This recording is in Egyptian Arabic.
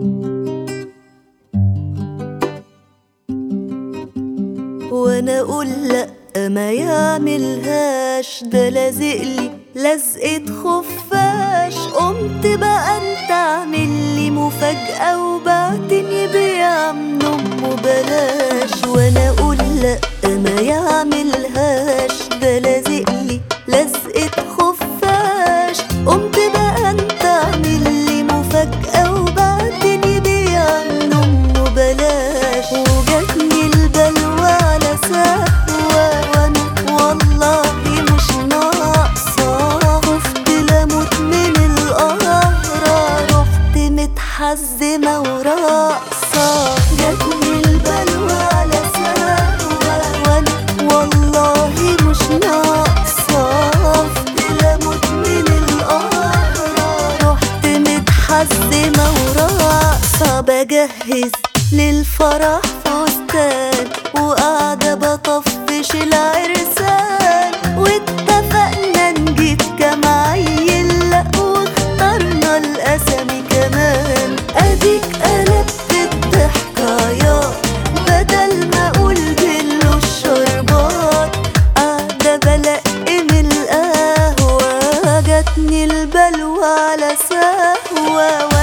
وانا اقول لا ما يعملهاش ده لازقلي لزقة خفاش قمت بقى انت اعمل لي مفاجأة وبعتني بيعم امه بلاش وانا اقول لا ما يعملهاش ده لازقلي لزقة خفاش قمت بقى انت اعمل لي مفاجأة وبعتني بيعم امه بلاش وجاتني البلوى على سهوة وانا والله مش ناقصة خفت لموت من القهرة رحت متحزمة وراقصة جاتني البلوى على سهوة وانا والله مش ناقصة خفت لموت من القهرة رحت متحزمة وراقصة بجهز للفرح فستان وقاعدة بطفش العرسان واتفقنا نجيب كام عيل لأ واخترنا الأسامي كمان أديك قلبت الضحكايات بدل ما أقول بلو الشربات قاعدة بلقم القهوة جاتني البلوى على سهوة